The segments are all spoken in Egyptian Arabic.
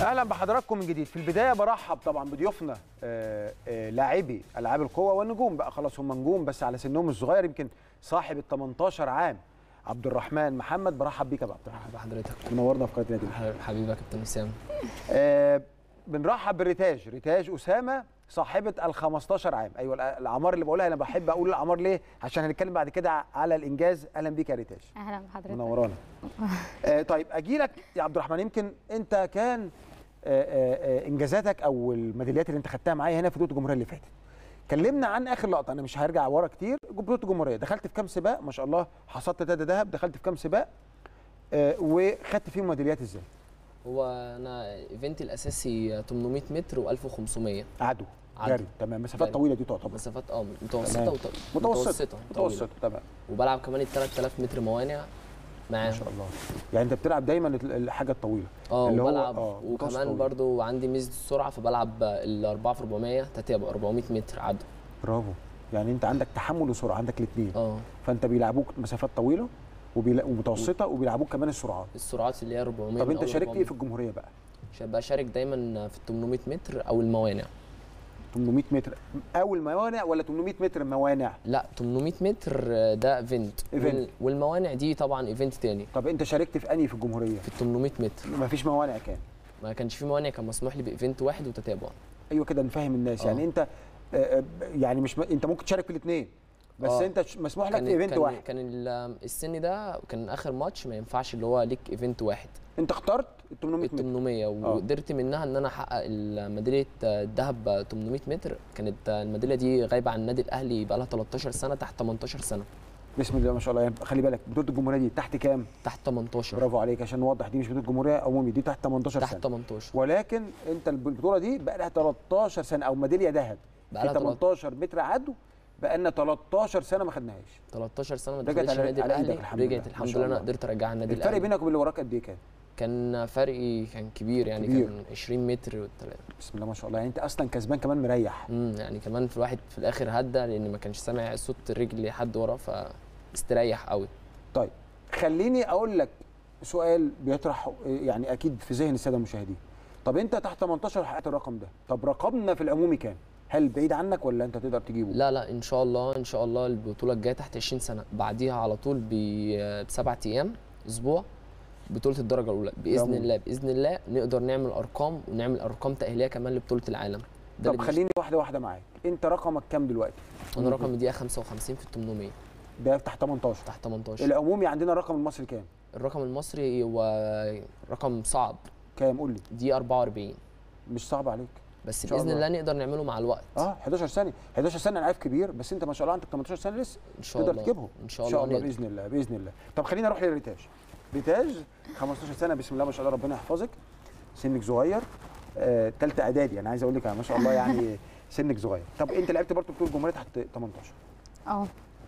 اهلا بحضراتكم من جديد في البدايه برحب طبعا بضيوفنا آه، آه، لاعبي العاب القوه والنجوم بقى خلاص هم نجوم بس على سنهم الصغير يمكن صاحب ال 18 عام عبد الرحمن محمد برحب بيك يا عبد الرحمن بحضرتك منورنا في قناه النادي الأهلي. حبيبي يا كابتن وسام آه، بنرحب بالريتاج ريتاج اسامه صاحبه ال 15 عام ايوه الأ- الاعمار اللي بقولها انا بحب اقول الاعمار ليه عشان هنتكلم بعد كده على الانجاز اهلا بيك يا ريتاج اهلا بحضرتك منورانا آه طيب اجي لك يا عبد الرحمن يمكن انت كان آه آه آه انجازاتك او الميداليات اللي انت خدتها معايا هنا في بطوله الجمهوريه اللي فاتت كلمنا عن اخر لقطه انا مش هرجع ورا كتير بطوله الجمهوريه دخلت في كام سباق ما شاء الله حصدت تلاته ذهب دخلت في كام سباق آه وخدت فيهم ميداليات ازاي هو انا ايفنتي الاساسي 800 متر و1500 عدو عدو. جري تمام مسافات جري. طويله دي تعتبر مسافات اه متوسطه تمام. وط... متوسطه طويلة. متوسطه تمام وبلعب كمان ال 3000 متر موانع ما معاهم شاء الله يعني انت بتلعب دايما ال- الحاجه الطويله اه اللي هو- وبلعب آه، متوسط وكمان طويل. برضو عندي ميزه السرعه فبلعب ال 4 في 400 تتابع 400 متر عدو برافو يعني انت عندك تحمل وسرعه عندك الاثنين اه فانت بيلعبوك مسافات طويله وبيلا- ومتوسطه وبيلعبوك كمان السرعات السرعات اللي هي 400 طب انت أو شاركت ايه 400. في الجمهوريه بقى ش- بشارك دايما في ال 800 متر او الموانع 800 متر اول موانع ولا 800 متر موانع لا 800 متر ده ايفنت إيفنت. والموانع دي طبعا ايفنت تاني طب انت شاركت في انهي في الجمهوريه في ال 800 متر ما فيش موانع كان ما كانش في موانع كان مسموح لي بايفنت واحد وتتابع ايوه كده نفهم الناس آه. يعني انت آه، آه، يعني مش م... انت ممكن تشارك في الاثنين بس آه. انت ش- مسموح لك كان في ايفنت كان واحد كان ال- السن ده كان اخر ماتش ما ينفعش اللي هو ليك ايفنت واحد انت اخترت ال 800 ال متر 800 وقدرت منها ان انا احقق ميداليه الذهب 800 متر كانت الميداليه دي غايبه عن النادي الاهلي بقى لها 13 سنه تحت 18 سنه بسم الله ما شاء الله يعني خلي بالك بطوله الجمهوريه دي تحت كام تحت 18 برافو عليك عشان نوضح دي مش بطوله جمهوريه عمومي دي تحت 18 تحت سنه 18 ولكن انت البطوله دي بقى لها 13 سنه او ميداليه ذهب بقى في لها 18 متر عدو بقى لنا 13 سنه ما خدناهاش 13 سنه ما رجعت دخلتش على- النادي على الاهلي إيدك الحمد لله. رجعت ما الحمد شاء لله انا الله. قدرت ارجعها النادي الفرق الاهلي بينك وبين اللي وراك قد ايه كان كان فرقي كان كبير يعني كبير. كان 20 متر والتلاتة. بسم الله ما شاء الله يعني انت اصلا كسبان كمان مريح امم يعني كمان في الواحد في الاخر هدى لان ما كانش سامع صوت رجل حد ورا فاستريح قوي طيب خليني اقول لك سؤال بيطرح يعني اكيد في ذهن الساده المشاهدين طب انت تحت 18 حققت الرقم ده طب رقمنا في العمومي كام هل بعيد عنك ولا انت تقدر تجيبه لا لا ان شاء الله ان شاء الله البطوله الجايه تحت 20 سنه بعديها على طول ب- بسبع ايام اسبوع بطوله الدرجه الاولى باذن يلا. الله باذن الله نقدر نعمل ارقام ونعمل ارقام تاهيليه كمان لبطوله العالم ده طب اللي خليني واحده واحده معاك انت رقمك كام دلوقتي بيش- انا رقم دقيقه 55 في ال 800 ده تحت 18 تحت 18 العمومي عندنا الرقم المصري كام الرقم المصري هو رقم صعب كام قول لي دي 44 مش صعب عليك بس إن شاء باذن الله. الله نقدر نعمله مع الوقت اه 11 سنه 11 سنه انا عارف كبير بس انت ما شاء الله عندك 18 سنه لسه ان شاء تقدر الله تجيبهم ان شاء ان شاء الله الله نقدر. باذن الله باذن الله طب خلينا نروح للريتاج ريتاج 15 سنه بسم الله ما شاء الله ربنا يحفظك سنك صغير آه، تالتة اعدادي انا عايز اقول لك ما شاء الله يعني سنك صغير طب انت لعبت برضه بطوله الجمهوريه تحت 18 اه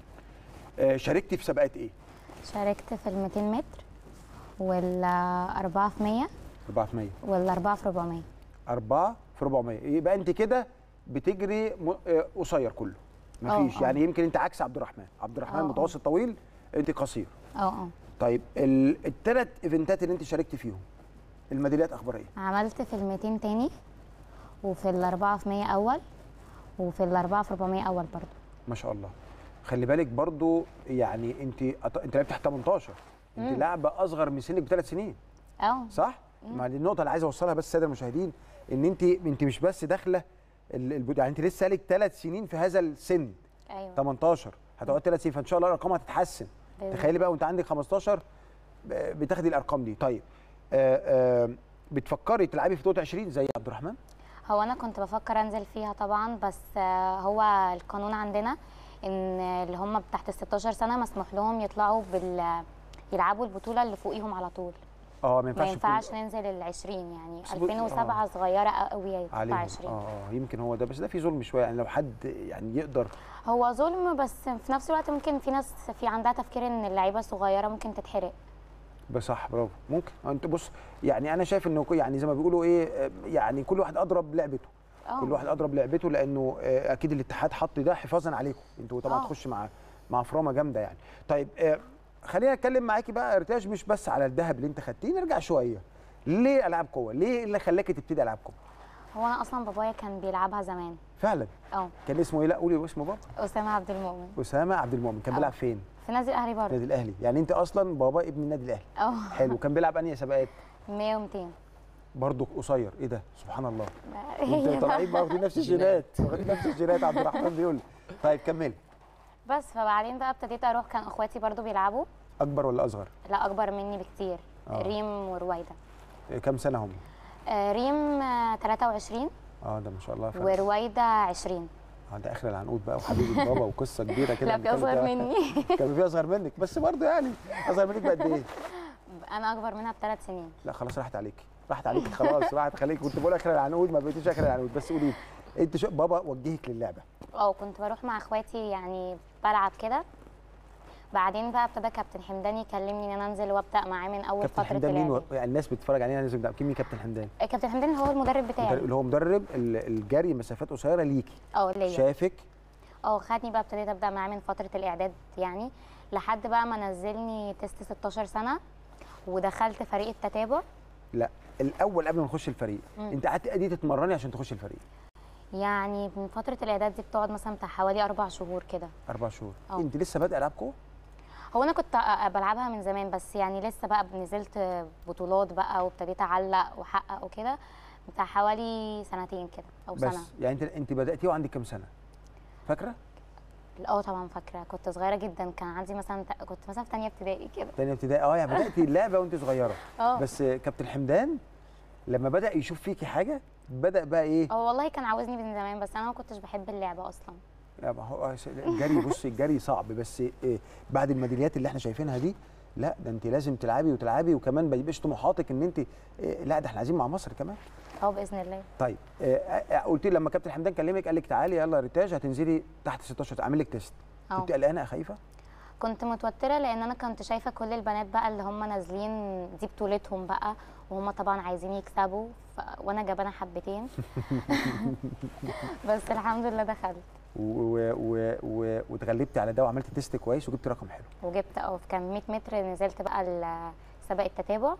آه، شاركتي في سباقات ايه؟ شاركت في ال 200 متر وال 4 في 100 4 في 100 وال 4 في 400 4 في 400 يبقى انت كده بتجري م- آه، قصير كله مفيش اه، اه. يعني يمكن انت عكس عبد الرحمن عبد الرحمن اه، اه. متوسط طويل انت قصير اه اه طيب الثلاث ايفنتات اللي انت شاركت فيهم الميداليات اخبار ايه؟ عملت في ال 200 تاني وفي ال 4 في 100 اول وفي ال 4 في 400 اول برضو ما شاء الله خلي بالك برضو يعني انت انت لعبت تحت 18 انت مم. لاعبه اصغر من سنك بثلاث سنين اه صح؟ ما دي النقطه اللي عايز اوصلها بس الساده المشاهدين ان انت انت مش بس داخله ال- الب- يعني انت لسه لك ثلاث سنين في هذا السن ايوه 18 هتقعد ثلاث سنين فان شاء الله الارقام هتتحسن بإذن تخيلي بقى وانت عندك 15 ب- بتاخدي الارقام دي طيب آه آه بتفكري تلعبي في بطوله 20 زي عبد الرحمن؟ هو انا كنت بفكر انزل فيها طبعا بس آه، هو القانون عندنا ان اللي هم تحت ال 16 سنه مسموح لهم يطلعوا بال يلعبوا البطوله اللي فوقيهم على طول اه ما ما ينفعش ينفعش تكون- ننزل ال 20 يعني بس بص- 2007 صغيره قوي تطلع عليهم 20 اه اه يمكن هو ده بس ده في ظلم شويه يعني لو حد يعني يقدر هو ظلم بس في نفس الوقت ممكن في ناس في عندها تفكير ان اللعيبه الصغيره ممكن تتحرق بس صح برافو ممكن انت بص يعني انا شايف انه يعني زي ما بيقولوا ايه آه، يعني كل واحد اضرب لعبته اه كل واحد اضرب لعبته لانه آه، اكيد الاتحاد حط ده حفاظا عليكم انتوا طبعا آه. تخش مع مع فرامه جامده يعني طيب آه، خلينا نتكلم معاكي بقى ارتاج مش بس على الذهب اللي انت خدتيه نرجع شويه ليه العاب قوه ليه اللي خلاكي تبتدي العاب قوه هو انا اصلا بابايا كان بيلعبها زمان فعلا اه كان اسمه ايه لا قولي اسمه بابا اسامه عبد المؤمن اسامه عبد المؤمن كان آه. بيلعب فين في نادي الاهلي برضه النادي الاهلي يعني انت اصلا بابا ابن النادي الاهلي اه حلو كان بيلعب انهي سباقات 100 و200 برضه قصير ايه ده سبحان الله هي انتوا طالعين بقى واخدين نفس الجينات واخدين نفس الجينات عبد الرحمن بيقول طيب كملي بس فبعدين بقى ابتديت اروح كان اخواتي برضو بيلعبوا اكبر ولا اصغر لا اكبر مني بكتير آه. ريم ورويده إيه، كام سنه هم آه، ريم آه، 23 اه ده ما شاء الله فرق. ورويده 20 اه ده اخر العنقود بقى وحبيبي بابا وقصه كبيره كده لا في اصغر مني كان في اصغر منك بس برضه يعني اصغر منك بقد ايه انا اكبر منها بثلاث سنين لا خلاص راحت عليكي راحت عليكي خلاص راحت خليك كنت بقول اخر العنقود ما بقيتيش اخر العنقود بس قولي لي انت شو بابا وجهك للعبه اه كنت بروح مع اخواتي يعني بلعب كده بعدين بقى ابتدى كابتن حمدان يكلمني ان انا انزل وابدا معاه من اول كابتن فتره حمدان مين و... الاعداد يعني الناس بتتفرج علينا لازم ده مين كابتن حمدان كابتن حمدان هو المدرب بتاعي اللي هو مدرب ال- الجري مسافات قصيره ليكي اه ليا شافك اه خدني بقى ابتديت ابدا معاه من فتره الاعداد يعني لحد بقى ما نزلني تيست 16 سنه ودخلت فريق التتابع لا الاول قبل ما نخش الفريق مم. انت قعدت قد ايه تتمرني عشان تخش الفريق يعني من فتره الاعداد دي بتقعد مثلا بتاع حوالي اربع شهور كده اربع شهور اه. انت لسه بادئه العاب قوه هو انا كنت أ- بلعبها من زمان بس يعني لسه بقى نزلت بطولات بقى وابتديت اعلق واحقق وكده بتاع حوالي سنتين كده او بس سنه يعني انت انت بداتي وعندك كام سنه فاكره اه طبعا فاكره كنت صغيره جدا كان عندي مثلا كنت مثلا في ثانيه ابتدائي كده تانية ابتدائي اه يعني بداتي اللعبه وانت صغيره اه بس كابتن حمدان لما بدا يشوف فيكي حاجه بدا بقى ايه هو والله كان عاوزني من زمان بس انا ما كنتش بحب اللعبه اصلا لا ما هو الجري بصي الجري صعب بس إيه بعد الميداليات اللي احنا شايفينها دي لا ده انت لازم تلعبي وتلعبي وكمان ما يبقاش طموحاتك ان انت إيه لا ده احنا عايزين مع مصر كمان اه باذن الله طيب إيه آه، قلت لي لما كابتن حمدان كلمك قال لك تعالي يلا ريتاج هتنزلي تحت 16 اعمل لك تيست اه كنت قلقانه خايفه كنت متوتره لان انا كنت شايفه كل البنات بقى اللي هم نازلين دي بطولتهم بقى وهم طبعا عايزين يكسبوا ف... وانا جبانه حبتين بس الحمد لله دخلت و- و- و- و- واتغلبتي على ده وعملتي تيست كويس وجبتي رقم حلو وجبت اه كان 100 متر نزلت بقى ال- سباق التتابع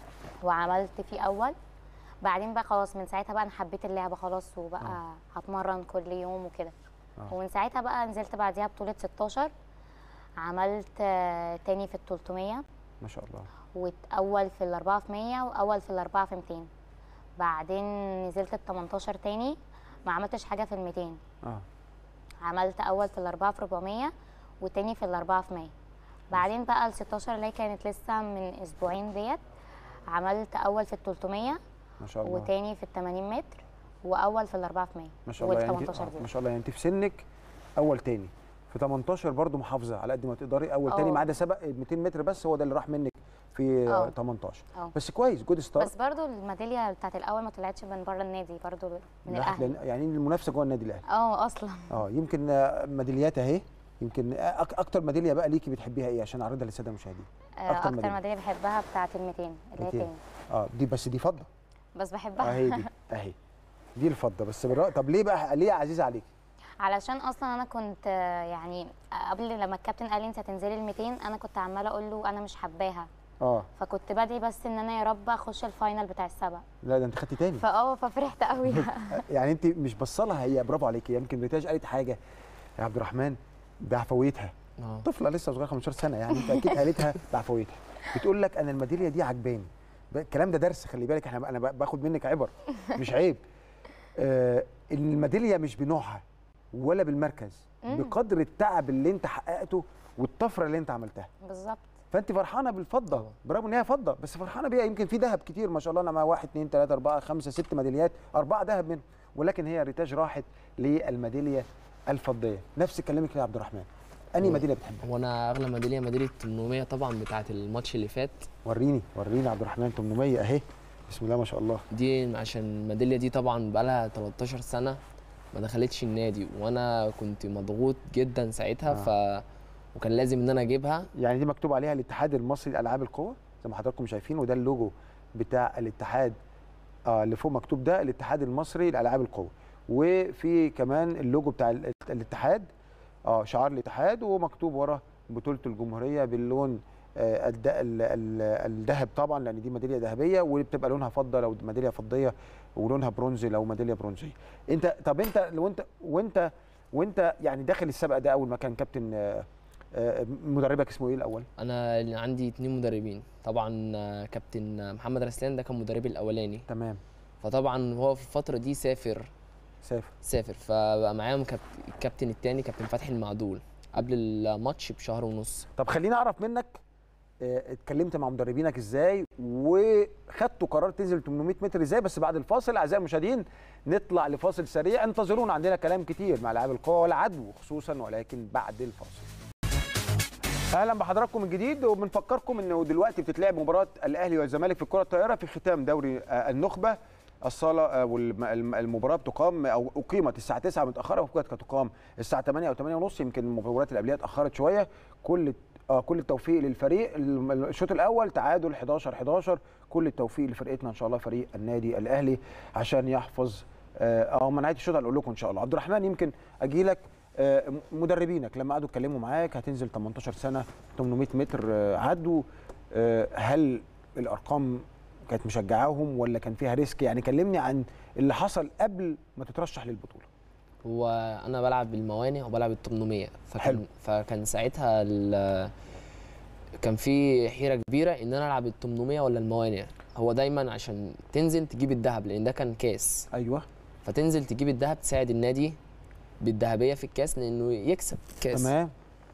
وعملت فيه اول بعدين بقى خلاص من ساعتها بقى انا حبيت اللعبه خلاص وبقى هتمرن كل يوم وكده آه. ومن ساعتها بقى نزلت بعديها بطوله 16 عملت آه، تاني في ال 300 ما شاء الله واول في الأربعة في 100 واول في الأربعة في 200 بعدين نزلت ال 18 تاني ما عملتش حاجه في ال 200 اه عملت اول في الأربعة في 400 وتاني في الأربعة في 100 بعدين بقى ال 16 اللي هي كانت لسه من اسبوعين ديت عملت اول في ال 300 ما شاء الله وتاني في ال 80 متر واول في الأربعة في 100 ما شاء الله وال يعني انت- 18 آه، دي ما شاء الله يعني انت في سنك اول تاني في 18 برضو محافظه على قد ما تقدري اول تاني اه. ما عدا سبق 200 متر بس هو ده اللي راح منك في آه، اه. 18 اه. بس كويس جود ستارت بس برضو الميداليه بتاعت الاول ما طلعتش من بره النادي برضو من راحت الاهلي لن- يعني المنافسه جوه النادي الاهلي اه اصلا اه يمكن آه، ميداليات اهي يمكن آه، أك- اكتر ميداليه بقى ليكي بتحبيها ايه عشان اعرضها للساده المشاهدين آه، أكتر اكتر ميدالية. ميداليه بحبها بتاعت ال 200 اللي هي 200. تاني اه دي بس دي فضه بس بحبها اهي دي اهي دي الفضه بس بالرأي طب ليه بقى ليه عزيزه عليكي علشان اصلا انا كنت آه، يعني قبل لما الكابتن قال لي انت هتنزلي ال 200 انا كنت عماله اقول له انا مش حباها اه فكنت بدعي بس ان انا يا رب اخش الفاينل بتاع السبق لا ده انت خدتي تاني فاه ففرحت قوي يعني انت مش بصلها هي برافو عليكي يمكن ريتاج قالت حاجه يا عبد الرحمن بعفويتها اه طفله لسه صغيره 15 سنه يعني انت اكيد قالتها بعفويتها بتقول لك انا الميداليه دي عجباني ب- الكلام ده درس خلي بالك احنا انا ب- باخد منك عبر مش عيب آه ان الميداليه مش بنوعها ولا بالمركز مم. بقدر التعب اللي انت حققته والطفره اللي انت عملتها بالظبط فانت فرحانه بالفضه طبعا. برغم ان هي فضه بس فرحانه بيها يمكن في ذهب كتير ما شاء الله انا مع واحد اثنين ثلاثه اربعه خمسه ست ميداليات اربعه ذهب منهم ولكن هي ريتاج راحت للميداليه الفضيه نفس كلامك يا عبد الرحمن انهي هو- ميداليه بتحبها هو انا اغلى ميداليه ميداليه 800 طبعا بتاعه الماتش اللي فات وريني وريني عبد الرحمن 800 اهي بسم الله ما شاء الله دي عشان الميداليه دي طبعا بقالها 13 سنه ما دخلتش النادي وانا كنت مضغوط جدا ساعتها ف وكان لازم ان انا اجيبها يعني دي مكتوب عليها الاتحاد المصري لالعاب القوى زي ما حضراتكم شايفين وده اللوجو بتاع الاتحاد اه اللي فوق مكتوب ده الاتحاد المصري لالعاب القوى وفي كمان اللوجو بتاع ال- الاتحاد اه شعار الاتحاد ومكتوب ورا بطوله الجمهوريه باللون آه، الد- ال- ال- الذهب طبعا لان دي ميداليه ذهبيه وبتبقى لونها فضه لو ميداليه فضيه ولونها برونزي لو ميداليه برونزيه انت طب انت لو انت وانت وانت يعني داخل السبق ده اول ما كان كابتن آه، آه، مدربك اسمه ايه الاول انا اللي عندي اتنين مدربين طبعا آه، كابتن آه، محمد رسلان ده كان مدربي الاولاني تمام فطبعا هو في الفتره دي سافر سافر سافر فبقى معاهم كاب- الكابتن التاني كابتن فتحي المعدول قبل الماتش بشهر ونص طب خليني اعرف منك آه، اتكلمت مع مدربينك ازاي وخدتوا قرار تنزل 800 متر ازاي بس بعد الفاصل اعزائي المشاهدين نطلع لفاصل سريع انتظرونا عندنا كلام كتير مع لاعب القوى والعدو خصوصا ولكن بعد الفاصل اهلا بحضراتكم من جديد وبنفكركم انه دلوقتي بتتلعب مباراه الاهلي والزمالك في الكره الطائره في ختام دوري آه، النخبه الصاله والمباراه بتقام او اقيمت الساعه 9 متاخره وكانت تقام الساعه 8 او 8 ونص يمكن المباريات اللي قبلها اتاخرت شويه كل اه كل التوفيق للفريق الم- الشوط الاول تعادل 11 11 كل التوفيق لفرقتنا ان شاء الله فريق النادي الاهلي عشان يحفظ اه آه، ما نهايه الشوط هنقول لكم ان شاء الله عبد الرحمن يمكن اجي لك آه، مدربينك لما قعدوا يتكلموا معاك هتنزل 18 سنه 800 متر آه، عدوا آه، هل الارقام كانت مشجعاهم ولا كان فيها ريسك يعني كلمني عن اللي حصل قبل ما تترشح للبطوله هو انا بلعب بالموانع وبلعب ال 800 فكان حلو. فكان ساعتها ال- كان في حيره كبيره ان انا العب ال 800 ولا الموانع هو دايما عشان تنزل تجيب الذهب لان ده كان كاس ايوه فتنزل تجيب الذهب تساعد النادي بالذهبيه في الكاس لانه يكسب كاس تمام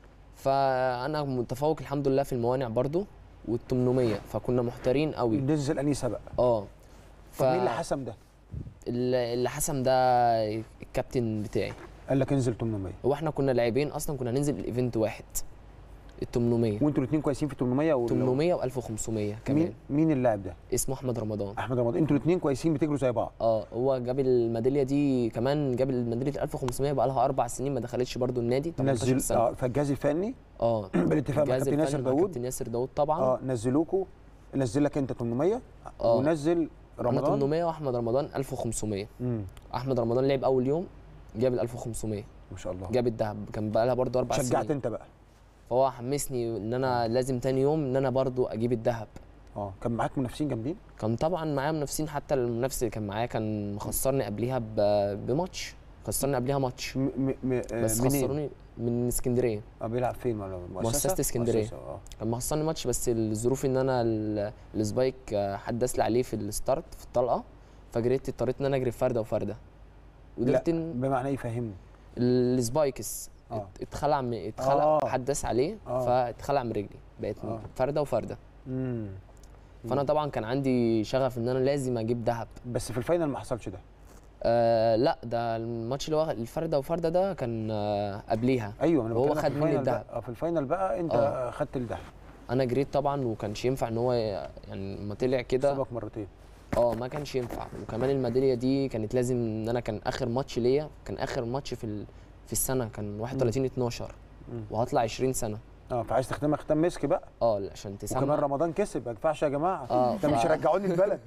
فانا متفوق الحمد لله في الموانع برضو وال 800 فكنا محتارين قوي ننزل انهي سبق اه طب مين اللي حسم ده اللي اللي حسم ده الكابتن بتاعي قال لك انزل 800 هو احنا كنا لاعبين اصلا كنا هننزل الايفنت واحد ال 800 وانتوا الاثنين كويسين في 800 و 800 و 1500 كمان مين مين اللاعب ده اسمه احمد رمضان احمد رمضان انتوا الاثنين كويسين بتجروا زي بعض اه هو جاب الميداليه دي كمان جاب الميداليه 1500 بقى لها اربع سنين ما دخلتش برضو النادي 18 نزل سنه اه فالجهاز الفني اه بالاتفاق مع الجهاز كابتن ياسر الفني مع داوود كابتن ياسر داوود طبعا اه نزلوكوا نزل لك انت 800 آه. ونزل انا رمضان 800 واحمد رمضان 1500 امم احمد رمضان لعب اول يوم جاب ال 1500 ما شاء الله جاب الذهب كان بقى لها برضو اربع شجعت سنين انت بقى فهو حمسني ان انا لازم تاني يوم ان انا برضو اجيب الذهب اه كان معاك منافسين جامدين كان طبعا معايا منافسين حتى المنافس اللي كان معايا كان مخسرني قبليها ب- بماتش خسرني قبليها ماتش م م م آه، بس منين؟ خسروني من اسكندريه اه بيلعب فين ولا مؤسسه مؤسسة اسكندرية. مؤسسة، اه كان مخسرني ماتش بس الظروف ان انا ال- السبايك آه، حد داس لي عليه في الستارت في الطلقه فجريت اضطريت ان انا اجري فرده وفرده وقدرت لا ان بمعنى ايه فهمني السبايكس آه. ات- اتخلع من اتخلع آه. حد داس عليه آه. فاتخلع من رجلي بقت آه. فرده وفرده امم فانا طبعا كان عندي شغف ان انا لازم اجيب ذهب بس في الفاينل ما حصلش ده آه لا ده الماتش اللي هو الفرده وفرده ده كان آه قبليها ايوه انا وهو بكلمك في خد مني الفاينل الدهب. بقى. اه في الفاينل بقى انت آه. خدت الذهب انا جريت طبعا وكانش ينفع ان هو ي- يعني لما طلع كده سبق مرتين اه ما كانش ينفع وكمان الميداليه دي كانت لازم ان انا كان اخر ماتش ليا كان اخر ماتش في ال... في السنه كان 31 12 مم. وهطلع 20 سنه اه فعايز تختمها ختام مسك بقى اه عشان وكمان تسمع رمضان كسب ما ينفعش يا جماعه آه، ده مش ف- هيرجعوني البلد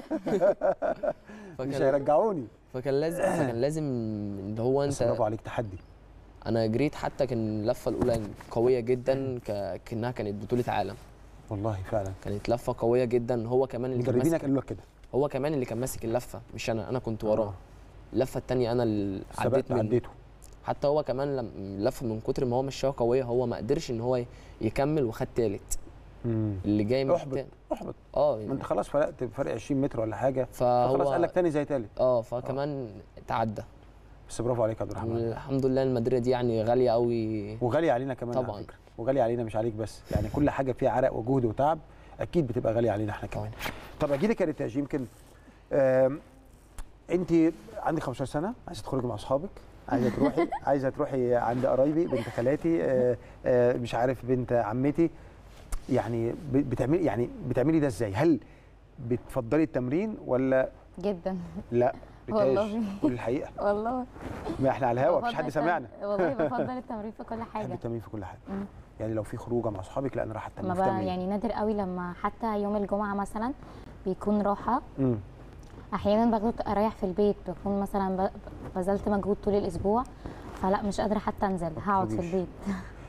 مش فكان هيرجعوني فكان لازم فكان لازم اللي هو بس انت برافو عليك تحدي انا جريت حتى كان اللفه الاولى قويه جدا ك... كانها كانت بطوله عالم والله فعلا كانت لفه قويه جدا هو كمان اللي كان مدربينك ماسك قالوا لك كده هو كمان اللي كان ماسك اللفه مش انا انا كنت وراه آه. اللفه التانية انا اللي عديت سبقت منه عديته حتى هو كمان لم- اللف من كتر ما هو مشاه قويه هو ما قدرش ان هو يكمل وخد تالت امم اللي جاي من احبط التا- احبط اه ما انت خلاص فرقت بفرق 20 متر ولا حاجه فهو فخلاص قال لك تاني زي تالت اه فكمان تعدى بس برافو عليك يا عبد الرحمن الحمد لله المدرية دي يعني غاليه قوي وغالي علينا كمان طبعاً. على فكره وغالي علينا مش عليك بس يعني كل حاجه فيها عرق وجهد وتعب اكيد بتبقى غاليه علينا احنا كمان طب اجي لك يا ريتاج يمكن آم، انت عندك 15 سنه عايزه تخرجي مع اصحابك عايزه تروحي عايزه تروحي عند قرايبي بنت خالاتي آه، آه، مش عارف بنت عمتي يعني ب- بتعملي يعني بتعملي ده ازاي هل بتفضلي التمرين ولا جدا لا ريتاج والله. قول الحقيقه والله ما احنا على الهوا مفيش بفضل حد التم- سامعنا والله بفضل التمرين في كل بحب حاجه التمرين في كل حاجه مم. يعني لو في خروجه مع اصحابك لا انا رايحه التمرين ما في بقى تمرين يعني نادر قوي لما حتى يوم الجمعه مثلا بيكون راحه مم. احيانا باخد اريح في البيت بكون مثلا ب- بذلت مجهود طول الاسبوع فلا مش قادره حتى انزل هقعد في تخرجيش. البيت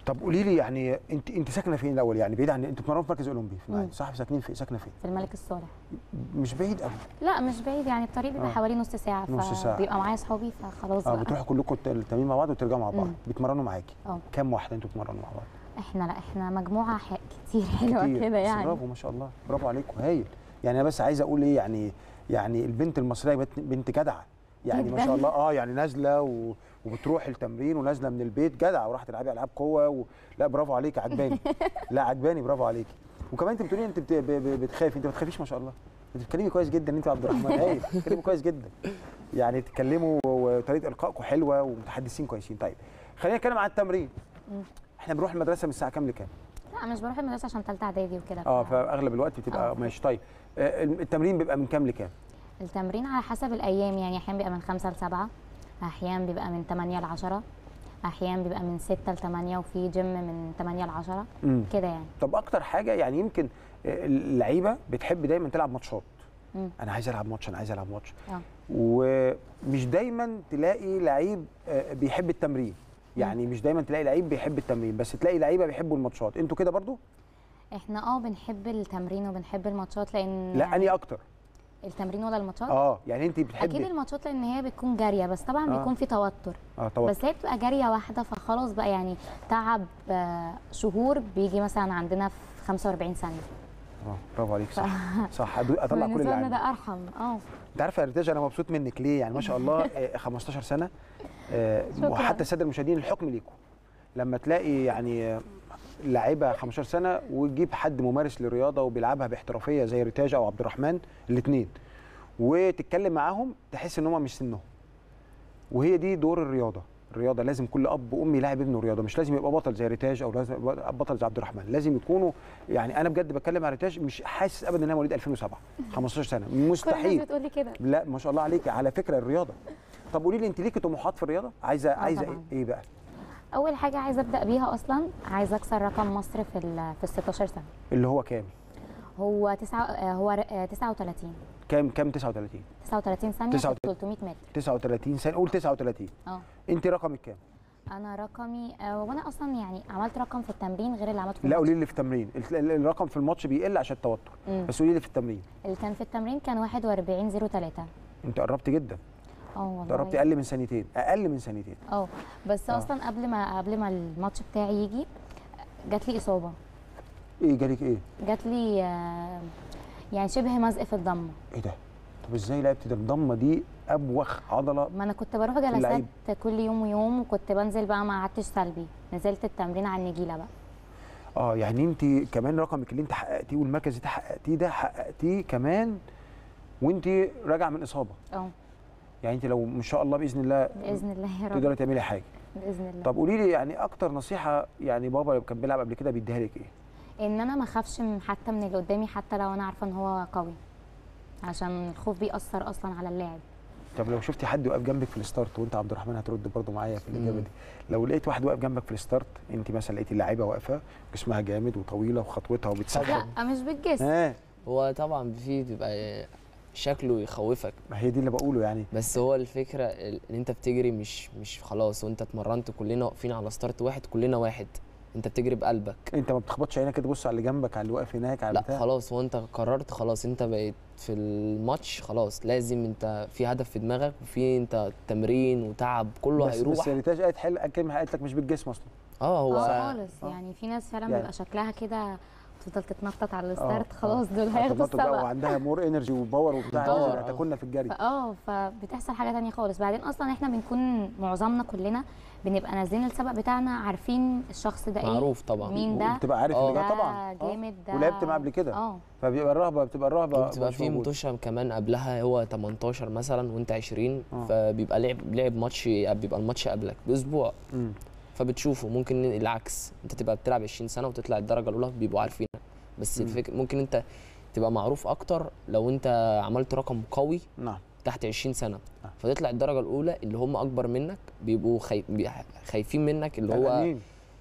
طب قولي لي يعني انت انت ساكنه فين الاول يعني بعيد عن انت بتمرنوا في مركز اولمبي في المعادي مم. صح ساكنين في ساكنه فين في الملك الصالح مش بعيد قوي لا مش بعيد يعني الطريق بيبقى آه. حوالي نص ساعه نص ساعة. بيبقى معايا اصحابي فخلاص اه بقى بتروحوا كلكم الت- التمرين مع بعض وترجعوا مع بعض مم. بيتمرنوا معاكي اه كام واحده انتوا بتتمرنوا مع بعض احنا لا احنا مجموعه ح... كتير حلوه كتير. كده بس يعني برافو ما شاء الله برافو عليكم هايل يعني انا بس عايز اقول ايه يعني يعني البنت المصريه بنت, بنت جدعه يعني ما جداً. شاء الله اه يعني نازله و... وبتروح التمرين ونازله من البيت جدعه وراح تلعبي العاب قوه و... لا برافو عليك عجباني لا عجباني برافو عليك وكمان انت بتقولي انت بت... ب... ب... بتخافي انت ما بتخافيش ما شاء الله بتتكلمي كويس جدا انت يا عبد الرحمن هايل بتتكلمي كويس جدا يعني بتتكلموا وطريقه القائكم حلوه ومتحدثين كويسين طيب خلينا نتكلم عن التمرين مم. احنا بنروح المدرسه من الساعه كام لكام لا مش بروح المدرسه عشان ثالثه اعدادي وكده اه ف- فاغلب الوقت بتبقى آه. ماشي طيب آه، التمرين بيبقى من كام لكام التمرين على حسب الايام يعني احيانا بيبقى من خمسة لسبعة احيانا بيبقى من 8 ل 10 احيانا بيبقى من 6 ل 8 وفي جيم من 8 ل 10 امم كده يعني طب اكتر حاجه يعني يمكن آه، اللعيبه بتحب دايما تلعب ماتشات مم. انا عايز العب ماتش انا عايز العب ماتش اه ومش دايما تلاقي لعيب آه، بيحب التمرين يعني مش دايما تلاقي لعيب بيحب التمرين بس تلاقي لعيبه بيحبوا الماتشات انتوا كده برضو احنا اه بنحب التمرين وبنحب الماتشات لان لا اني اكتر التمرين ولا الماتشات اه يعني انت اكيد بتحبي الماتشات لان هي بتكون جاريه بس طبعا آه. بيكون في توتر اه طبعا بس هي بتبقى جاريه واحده فخلاص بقى يعني تعب آه، شهور بيجي مثلا عندنا في 45 ثانيه اه برافو عليك صح صح أدو- اطلع كل اللي بالنسبه لنا عندي ده ارحم اه انت عارفه يا ريتاج انا مبسوط منك ليه يعني ما شاء الله آه، 15 سنه آه، شكراً. وحتى الساده المشاهدين الحكم ليكم لما تلاقي يعني آه، لعيبه 15 سنه وتجيب حد ممارس للرياضه وبيلعبها باحترافيه زي ريتاج او عبد الرحمن الاثنين وتتكلم معاهم تحس ان هم مش سنهم وهي دي دور الرياضه الرياضه لازم كل اب وام يلاعب ابنه رياضه مش لازم يبقى بطل زي ريتاج او لازم يبقى بطل زي عبد الرحمن لازم يكونوا يعني انا بجد بتكلم عن ريتاج مش حاسس ابدا ان انا مواليد 2007 15 سنه كل الناس مستحيل بتقول لي كده لا ما شاء الله عليك على فكره الرياضه طب قولي لي انت ليكي طموحات في الرياضه عايزه عايزه ايه, طبعاً. ايه بقى اول حاجه عايزه ابدا بيها اصلا عايزه اكسر رقم مصر في ال في ال 16 سنه اللي هو كام هو تسعة آه، هو ر- آه، 39 كام كام 39 39 ثانيه في 39. 300 متر 39 سنه قول 39 اه انت رقمك كام انا رقمي آه، وانا اصلا يعني عملت رقم في التمرين غير اللي عملته في لا الماتش. قولي لي في التمرين ال- ال- الرقم في الماتش بيقل عشان التوتر مم. بس قولي لي في التمرين اللي كان في التمرين كان 41 03 انت قربت جدا اه والله انت قربت اقل من سنتين اقل من سنتين اه بس آه. اصلا قبل ما قبل ما الماتش بتاعي يجي جات لي اصابه ايه جالك ايه جات لي آه، يعني شبه مزق في الضمه ايه ده طب ازاي لعبت ده الضمه دي ابوخ عضله ما انا كنت بروح جلسات اللعيب. كل يوم ويوم وكنت بنزل بقى ما قعدتش سلبي نزلت التمرين على النجيله بقى اه يعني انت كمان رقمك اللي انت حققتيه والمركز اللي انت حققتيه ده حققتيه كمان وانت راجعه من اصابه اه يعني انت لو ان شاء الله باذن الله باذن الله يا رب تقدري تعملي حاجه باذن الله طب قولي لي يعني اكتر نصيحه يعني بابا كان بيلعب قبل كده بيديها لك ايه ان انا ما اخافش من- حتى من اللي قدامي حتى لو انا عارفه ان هو قوي عشان الخوف بيأثر اصلا على اللاعب طب لو شفتي حد واقف جنبك في الستارت وانت عبد الرحمن هترد برضه معايا في الاجابه مم. دي لو لقيت واحد واقف جنبك في الستارت انت مثلا لقيتي اللاعيبه واقفه جسمها جامد وطويله وخطوتها وبتسخن لا مش بالجسم ها هو طبعا في بيبقى شكله يخوفك ما هي دي اللي بقوله يعني بس هو الفكره ال- ان انت بتجري مش مش خلاص وانت اتمرنت كلنا واقفين على ستارت واحد كلنا واحد انت بتجري بقلبك انت ما بتخبطش عينك كده تبص على اللي جنبك على اللي واقف هناك على لا البتاع خلاص هو انت قررت خلاص انت بقيت في الماتش خلاص لازم انت في هدف في دماغك وفي انت تمرين وتعب كله بس هيروح بس ريتاج قالت حل كلمه قالت لك مش بالجسم اصلا اه هو اه خالص آه. يعني في ناس فعلا يعني- بيبقى شكلها كده تفضل تتنطط على آه، الستارت آه. خلاص دول هياخدوا هتنطط بقى السبق وعندها مور انرجي وباور وبتاع باور، نازل آه. هتاكلنا في الجري اه فبتحصل حاجه تانية خالص بعدين اصلا احنا بنكون معظمنا كلنا بنبقى نازلين السبق بتاعنا عارفين الشخص ده ايه معروف طبعا مين ده وبتبقى عارف آه. ان ده ده طبعا آه. جامد ده ولعبت معاه قبل كده اه فبيبقى الرهبه بتبقى الرهبه بتبقى مش في موجودة. متوشة كمان قبلها هو 18 مثلا وانت 20 آه. فبيبقى لعب لعب ماتش بيبقى الماتش قبلك باسبوع مم. فبتشوفه ممكن العكس انت تبقى بتلعب 20 سنه وتطلع الدرجه الاولى بيبقوا عارفينك بس مم. الفكره ممكن انت تبقى معروف اكتر لو انت عملت رقم قوي نعم تحت 20 سنه آه. فتطلع الدرجه الاولى اللي هم اكبر منك بيبقوا خايف بي- خايفين منك اللي هو قلقانين.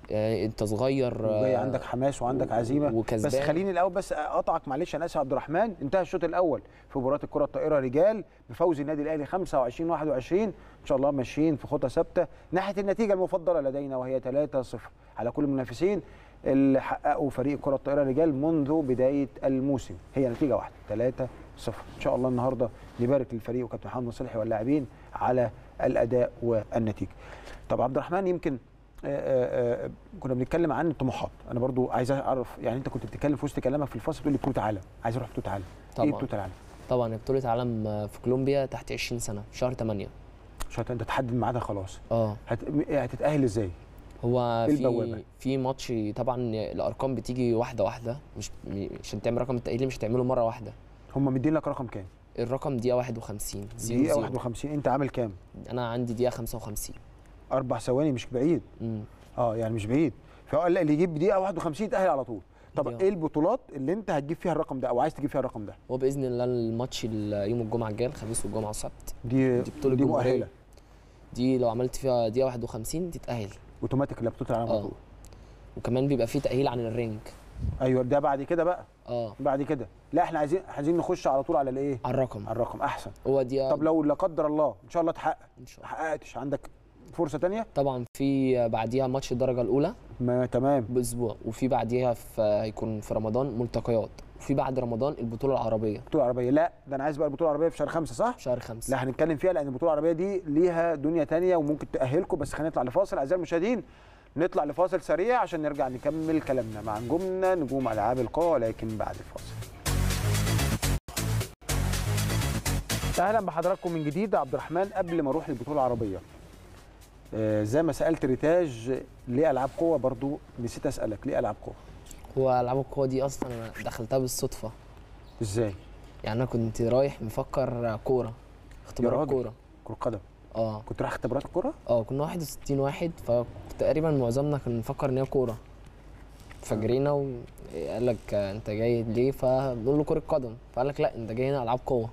آه، انت صغير وجاي آه، عندك حماس وعندك و- عزيمه وكسبان. بس خليني الاول بس اقطعك معلش انا اسف يا عبد الرحمن انتهى الشوط الاول في مباراه الكره الطائره رجال بفوز النادي الاهلي 25 21 ان شاء الله ماشيين في خطى ثابته ناحيه النتيجه المفضله لدينا وهي 3-0 على كل المنافسين اللي حققوا فريق كره الطائره رجال منذ بدايه الموسم هي نتيجه واحده 3-0 ان شاء الله النهارده نبارك للفريق وكابتن محمد صلحي واللاعبين على الاداء والنتيجه طب عبد الرحمن يمكن آه، آه، آه، كنا بنتكلم عن الطموحات انا برضو عايز اعرف يعني انت كنت بتتكلم في وسط كلامك في الفصل تقول لي بطوله عالم عايز اروح بطوله عالم ايه طبعا بطوله العالم طبعا بطوله عالم آه، في كولومبيا تحت 20 سنه في شهر 8 مش هت- انت تحدد ميعادها خلاص اه هت... هتتاهل ازاي هو إيه في البوابة؟ في ماتش طبعا الارقام بتيجي واحده واحده مش م- عشان تعمل رقم التاهيل مش هتعمله مره واحده هم مدين لك رقم كام الرقم دقيقه 51 زيرو دقيقه زيرو. 51 انت عامل كام انا عندي دقيقه 55 اربع ثواني مش بعيد امم اه يعني مش بعيد فقال لا اللي يجيب دقيقه 51 يتاهل على طول طب دقيقة. ايه البطولات اللي انت هتجيب فيها الرقم ده او عايز تجيب فيها الرقم ده هو باذن الله الماتش ال- يوم الجمعه الجايه الخميس والجمعه والسبت دي دي بطولة دي جمهورية. مؤهله دي لو عملت فيها دقيقه 51 تتاهل اوتوماتيك لا بطوله العالم على اه طول وكمان بيبقى في تاهيل عن الرينج ايوه ده بعد كده بقى اه بعد كده لا احنا عايزين عايزين نخش على طول على الايه على الرقم على الرقم احسن هو دقيقه طب لو لا قدر الله ان شاء الله تحقق ان شاء ما الله حققتش عندك فرصه تانية طبعا في بعديها ماتش الدرجه الاولى ما تمام باسبوع وفي بعديها في هيكون في رمضان ملتقيات وفي بعد رمضان البطوله العربيه البطوله العربيه لا ده انا عايز بقى البطوله العربيه في شهر خمسة صح في شهر خمسة لا هنتكلم فيها لان البطوله العربيه دي ليها دنيا تانية وممكن تاهلكم بس خلينا نطلع لفاصل اعزائي المشاهدين نطلع لفاصل سريع عشان نرجع نكمل كلامنا مع نجومنا نجوم العاب القوى ولكن بعد الفاصل اهلا بحضراتكم من جديد عبد الرحمن قبل ما اروح للبطوله العربيه آه زي ما سالت ريتاج ليه العاب قوه برضو نسيت اسالك ليه العاب قوه هو العاب القوه دي اصلا انا دخلتها بالصدفه ازاي يعني انا كنت رايح مفكر كوره اختبارات راجل. كوره كره قدم اه كنت رايح اختبارات الكوره اه كنا 61 واحد فتقريبا معظمنا كان مفكر ان هي كوره فجرينا وقال لك انت جاي ليه فبنقول له كره قدم فقال لك لا انت جاي هنا العاب قوه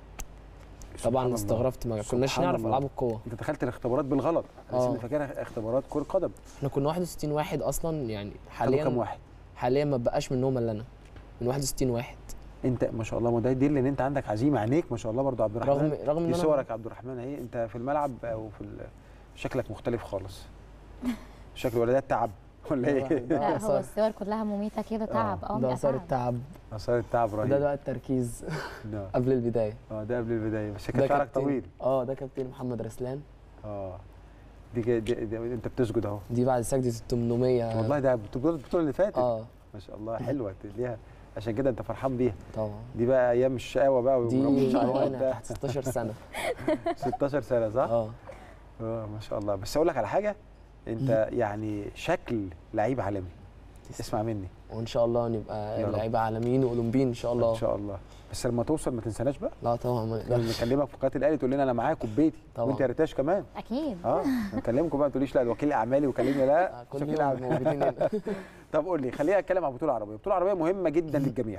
سبحان طبعا الله. استغربت ما كناش سبحان نعرف الله. العاب القوه انت دخلت الاختبارات بالغلط انا اه. لسه فاكرها اختبارات كره قدم احنا كنا 61 واحد اصلا يعني حاليا كام حاليا واحد حاليا ما بقاش منهم الا انا من 61 واحد انت ما شاء الله ما ده يدل ان انت عندك عزيمه عينيك ما شاء الله برضو عبد الرحمن رغم رغم ان دي انا صورك يا عبد الرحمن اهي انت في الملعب او في ال- شكلك مختلف خالص شكل ولا ده التعب ولا ايه ده لا هو أثر- الصور كلها مميتة كده تعب اه ده بيبقى اثار تعب. التعب اثار التعب ده رهيب بقى التركيز ده. قبل البدايه اه ده قبل البدايه بس ده كان شعرك كابتن- طويل اه ده كابتن محمد رسلان اه دي, دي, دي, دي انت بتسجد اهو دي بعد سجدة ال 800 والله ده البطوله البطوله اللي فاتت اه ما شاء الله حلوه ليها عشان كده انت فرحان بيها طبعا دي بقى ايام الشقاوه بقى دي ورمش شعرك وانا وبتاع. تحت 16 سنه 16 سنه صح؟ اه اه ما شاء الله بس اقول لك على حاجه انت يعني شكل لعيب عالمي اسمع مني وان شاء الله يا نبقى رب. لعيبه عالميين واولمبيين ان شاء الله ان شاء الله بس لما توصل ما تنساناش بقى لا طبعا ما لما نقدرش نكلمك في قناه الاهلي تقول لنا انا معاك وبيتي طبعا. وانت يا ريتاش كمان اكيد اه نكلمكم بقى ما تقوليش لا ده وكيل اعمالي وكلمني لا آه، مش كل وكيل يوم أعمال. موجودين هنا طب قول لي خلينا اتكلم عن البطوله العربيه البطوله العربيه مهمه جدا للجميع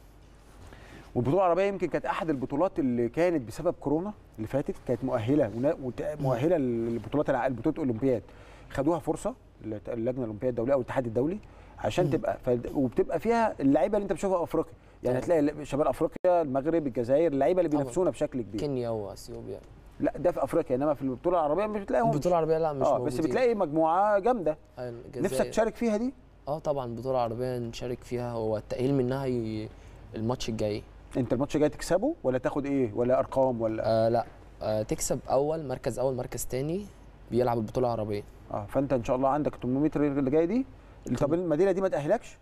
والبطوله العربيه يمكن كانت احد البطولات اللي كانت بسبب كورونا اللي فاتت كانت مؤهله ونا- وت- مؤهله للبطولات الع- البطولات الاولمبياد خدوها فرصه اللجنه الاولمبيه الدوليه او الاتحاد الدولي عشان تبقى ف... وبتبقى فيها اللعيبه اللي انت بتشوفها في افريقيا يعني طبعا. هتلاقي شمال افريقيا المغرب الجزائر اللعيبه اللي طبعا. بينافسونا بشكل كبير كينيا واثيوبيا لا ده في افريقيا انما في البطوله العربيه مش بتلاقيهم البطوله العربيه لا مش اه موجودين بس بتلاقي مجموعه جامده آه، الجزائر. نفسك تشارك فيها دي اه طبعا البطوله العربيه نشارك فيها هو التاهيل منها ي... الماتش الجاي انت الماتش جاي تكسبه ولا تاخد ايه ولا ارقام ولا آه لا آه تكسب اول مركز اول مركز تاني بيلعب البطوله العربيه اه فانت ان شاء الله عندك 800 متر اللي جايه دي طب المدينه دي ما تاهلكش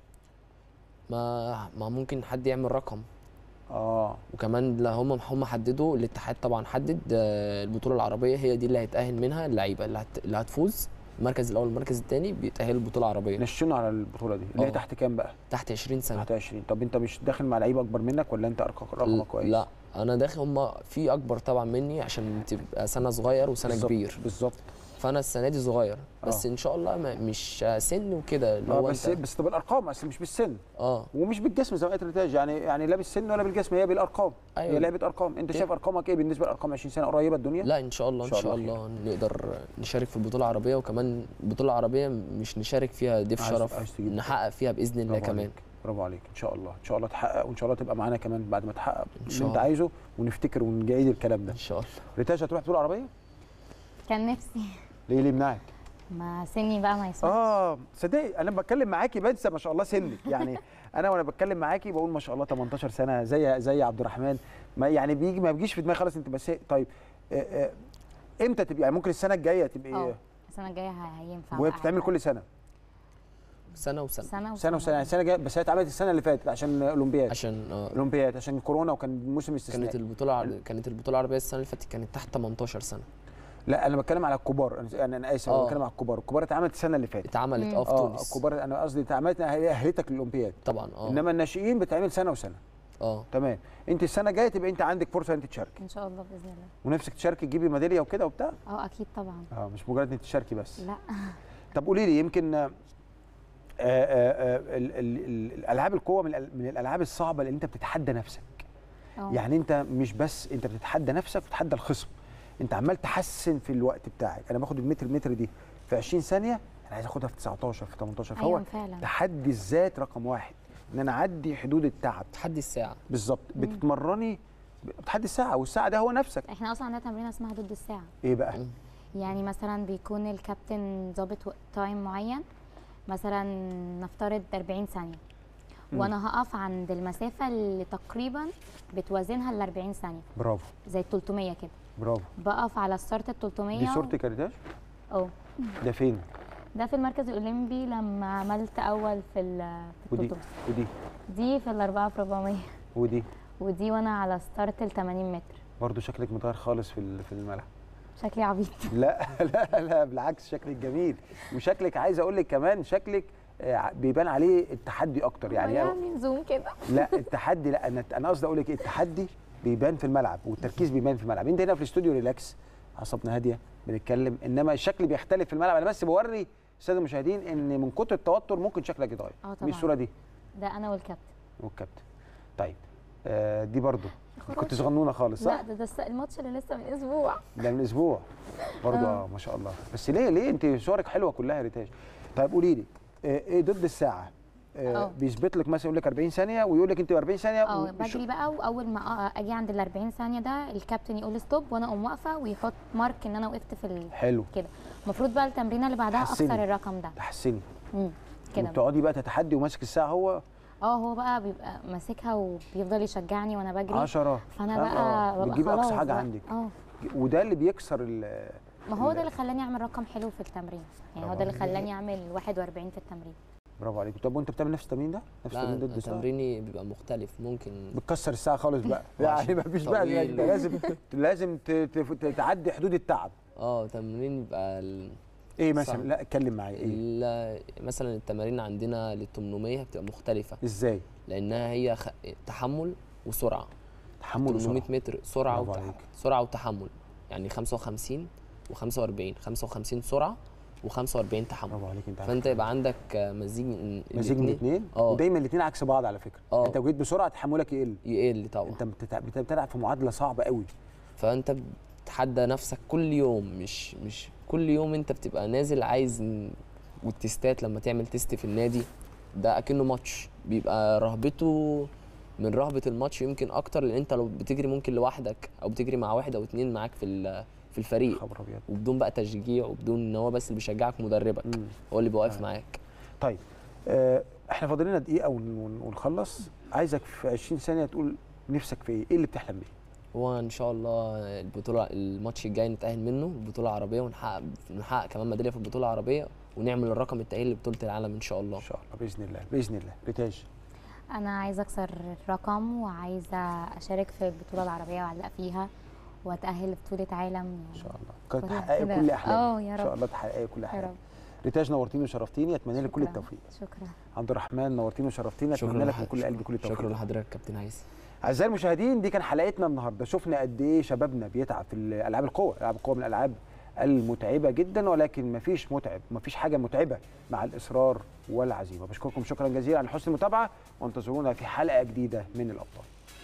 ما ما ممكن حد يعمل رقم اه وكمان لا هم هم حددوا الاتحاد طبعا حدد آه، البطوله العربيه هي دي اللي هيتاهل منها اللعيبه اللي, هت... اللي هتفوز المركز الاول والمركز الثاني بيتاهلوا البطوله العربيه نشنا على البطوله دي اللي هي اه. تحت كام بقى تحت 20 سنه تحت 20 طب انت مش داخل مع لعيبه اكبر منك ولا انت أرق- رقمك كويس لا انا داخل هم في اكبر طبعا مني عشان تبقى سنه صغير وسنه بالظبط، كبير بالظبط فانا السنه دي صغير بس آه. ان شاء الله ما مش سن وكده اللي اه هو بس انت بس ده بالارقام اصل مش بالسن اه ومش بالجسم زي ما قلت ريتاج يعني يعني لا بالسن ولا بالجسم هي بالارقام أيوة. هي لعبه ارقام انت إيه. شايف ارقامك ايه بالنسبه لارقام 20 سنه قريبه الدنيا لا ان شاء الله ان شاء الله, نقدر نشارك في البطوله العربيه وكمان البطوله العربيه مش نشارك فيها ضيف عايز- شرف عايز تجيب نحقق فيها باذن الله برافو كمان عليك. برافو عليك ان شاء الله ان شاء الله تحقق وان شاء الله تبقى معانا كمان بعد ما تحقق اللي شاء انت الله. عايزه ونفتكر ونعيد الكلام ده ان شاء الله ريتاج هتروح بطوله عربيه كان نفسي ليه اللي يمنعك ما سني بقى ما يسمعش اه صدقي انا بتكلم معاكي بنسى ما شاء الله سنك يعني انا وانا بتكلم معاكي بقول ما شاء الله 18 سنه زي زي عبد الرحمن ما يعني بيجي ما بيجيش في دماغي خلاص انت بس طيب آه، آه، امتى تبقى يعني ممكن السنه الجايه تبقى اه ايه السنه الجايه ه- هينفع وهي بقى بتتعمل كل سنه سنه وسنه سنه سنه وسنه يعني السنه الجايه بس هي اتعملت السنه اللي فاتت عشان اولمبياد عشان اه اولمبياد عشان كورونا وكان موسم كانت استثنائي البطوله الع- كانت البطوله العربيه السنه اللي فاتت كانت تحت 18 سنه لا انا بتكلم على الكبار انا انا, أنا اسف انا آه. بتكلم على الكبار الكبار اتعملت السنه اللي فاتت اتعملت اه في اه تونس الكبار انا قصدي اتعملت هي اهلتك للاولمبياد طبعا اه انما الناشئين بتعمل سنه وسنه اه تمام انت السنه الجايه تبقى انت عندك فرصه انت تشاركي ان شاء الله باذن الله ونفسك تشاركي تجيبي ميداليه وكده وبتاع اه اكيد طبعا اه مش مجرد انك تشاركي بس لا طب قولي لي يمكن آه، آه، آه، ال- ال- ال- الالعاب القوه من الأل- من الالعاب الصعبه اللي انت بتتحدى نفسك اه يعني انت مش بس انت بتتحدى نفسك بتتحدى الخصم انت عمال تحسن في الوقت بتاعك انا باخد المتر متر دي في 20 ثانيه انا عايز اخدها في 19 في 18 فهو ايوه فعلا تحدي الذات رقم واحد ان انا اعدي حدود التعب تحدي الساعه بالظبط بتتمرني بتحدي الساعه والساعه ده هو نفسك احنا اصلا عندنا تمرينه اسمها ضد الساعه ايه بقى مم. يعني مثلا بيكون الكابتن ظابط وق- تايم معين مثلا نفترض 40 ثانيه مم. وانا هقف عند المسافه اللي تقريبا بتوازنها ال 40 ثانيه برافو زي ال 300 كده برافو بقف على الستارت ال 300 دي صورتك يا ريتاش اه ده فين ده في المركز الاولمبي لما عملت اول في ال في ودي 300 ودي دي في الأربعة في 400 ودي ودي وانا على ستارت ال 80 متر برضه شكلك متغير خالص في ال- في الملعب شكلي عبيط لا لا لا بالعكس شكلك جميل وشكلك عايز اقول لك كمان شكلك آه، بيبان عليه التحدي اكتر يعني يعني زوم كده لا التحدي لا انا انا قصدي اقول لك إيه، التحدي بيبان في الملعب والتركيز بيبان في الملعب انت هنا في الاستوديو ريلاكس اعصابنا هاديه بنتكلم انما الشكل بيختلف في الملعب انا بس بوري الساده المشاهدين ان من كتر التوتر ممكن شكلك يتغير اه مين طبعا الصوره دي ده انا والكابتن والكابتن طيب آه دي برضو خراشي. كنت صغنونه خالص صح لا ده ده الس- الماتش اللي لسه من اسبوع ده من اسبوع برضو آه. اه ما شاء الله بس ليه ليه انت صورك حلوه كلها يا ريتاج طيب قولي لي آه، ايه ضد الساعه آه آه. بيثبت لك مثلا يقول لك 40 ثانيه ويقول لك انت 40 ثانيه اه ومش- بجري بقى واول ما أ- اجي عند ال 40 ثانيه ده الكابتن يقول ستوب وانا اقوم واقفه ويحط مارك ان انا وقفت في ال... حلو كده المفروض بقى التمرينه اللي بعدها حسني. اكسر الرقم ده تحسني امم كده وبتقعدي بقى تتحدي وماسك الساعه هو اه هو بقى بيبقى ماسكها وبيفضل يشجعني وانا بجري 10 فانا بقى ببقى بتجيبي خلاص اقصى حاجه بقى. عندك اه وده اللي بيكسر ال- ما هو ال- ده اللي خلاني اعمل رقم حلو في التمرين يعني هو برافو ده اللي عليك. خلاني اعمل 41 في التمرين برافو عليك طب وانت بتعمل نفس التمرين ده نفس لا التمرين ضد الساعه تمريني بيبقى مختلف ممكن بتكسر الساعه خالص بقى يعني وعشان ما فيش بقى طويل انت لازم لازم ت- ت- تعدي حدود التعب اه تمرين بيبقى ال... ايه مثلا صعب. لا اتكلم معايا ايه ال- مثلا التمارين عندنا لل 800 بتبقى مختلفه ازاي لانها هي خ... تحمل وسرعه تحمل 800 وسرعه متر سرعه برافو وتح... عليك. سرعه وتحمل يعني 55 و45 55 سرعه و45 تحمل برافو عليك انت عارف. فانت يبقى عندك مزيج من مزيج من الاتنين. الاثنين اه ودايما الاثنين عكس بعض على فكره اه. انت لو جيت بسرعه تحملك يقل يقل طبعا انت بتتع- بت- بتلعب في معادله صعبه قوي فانت بتتحدى نفسك كل يوم مش مش كل يوم انت بتبقى نازل عايز ن- والتستات لما تعمل تيست في النادي ده اكنه ماتش بيبقى رهبته من رهبه الماتش يمكن اكتر لان انت لو بتجري ممكن لوحدك او بتجري مع واحد او اتنين معاك في ال- في الفريق خبر ابيض وبدون بقى تشجيع وبدون ان هو بس اللي بيشجعك مدربك مم. هو اللي بيوقف معاك طيب آه احنا فاضل لنا دقيقه ون- ون- ونخلص عايزك في 20 ثانيه تقول نفسك في ايه ايه اللي بتحلم بيه هو ان شاء الله البطوله الماتش الجاي نتاهل منه البطوله العربيه ونحقق نحقق كمان ميداليه في البطوله العربيه ونعمل الرقم التاهيل لبطوله العالم ان شاء الله ان شاء الله باذن الله باذن الله ريتاج انا عايزه اكسر الرقم وعايزه اشارك في البطوله العربيه واعلق فيها واتاهل لبطوله عالم ان شاء الله كده كلها تحققي كده. كل احلامك اه يا ان شاء رب الله تحققي كل يا احلامك رب ريتاج نورتيني وشرفتيني اتمنى لك كل شكراً. التوفيق شكرا عبد الرحمن نورتيني وشرفتيني اتمنى لك من كل قلبي كل التوفيق شكرا لحضرتك كابتن عايز اعزائي المشاهدين دي كان حلقتنا النهارده شفنا قد ايه شبابنا بيتعب في الالعاب القوه العاب القوه من الالعاب المتعبه جدا ولكن مفيش متعب مفيش حاجه متعبه مع الاصرار والعزيمه بشكركم شكرا جزيلا على حسن المتابعه وانتظرونا في حلقه جديده من الابطال